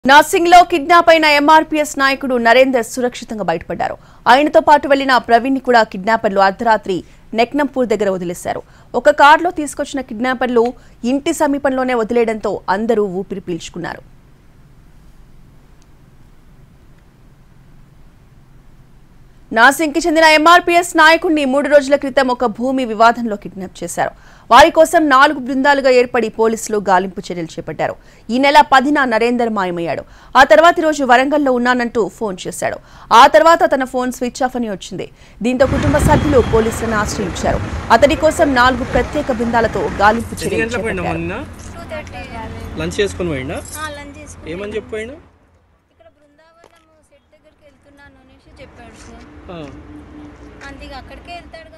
nursing లో kidnap అయిన MRPS నాయకుడు నరేందర్ సురక్షితంగా బయటపడ్డారు ఆయనతో పాటు వెళ్లిన ప్రవీణ్ ని కూడా కిడ్నాపర్లు అర్ధరాత్రి నెక్నంపూర్ దగ్గర వదిలేశారు ఒక కారులో తీసుకొచ్చిన కిడ్నాపర్లు ఇంటి సమీపంలోనే వదిలేయడంతో అందరూ ఊపిరి పీల్చుకున్నారు నాసింగ్కి చెందిన ఎంఆర్పీఎస్ నాయకుడిని మూడు రోజుల క్రితం ఒక భూమి వివాదంలో కిడ్నాప్ చేశారు వారి కోసం నాలుగు బృందాలుగా ఏర్పడి పోలీసులు గాలింపు చర్యలు చేపట్టారు ఈ నెల పదిన నరేందర్ మాయమయ్యాడు ఆ తర్వాతి రోజు వరంగల్లో ఉన్నానంటూ ఫోన్ చేశాడు ఆ తర్వాత తన ఫోన్ స్విచ్ ఆఫ్ అని వచ్చింది దీంతో కుటుంబ సభ్యులు పోలీసులను ఆశ్రయించారు అతడి కోసం నాలుగు ప్రత్యేక బృందాలతో గాలింపు ఎన్ని చర్యలు గంటలకు పోయినా చేపట్టారు మొన్న టూ థర్టీ లంచ్ చేసుకుని పోయిండా లంచ్ చేసుకుని ఏమని చెప్పిపోయినా ఇక్కడ బృందావనం సెట్ దగ్గరికి వెళ్తున్నాను అనేసి చెప్పాడు సార్ ఆ, అంతే ఇక అక్కడికే వెళ్తాడు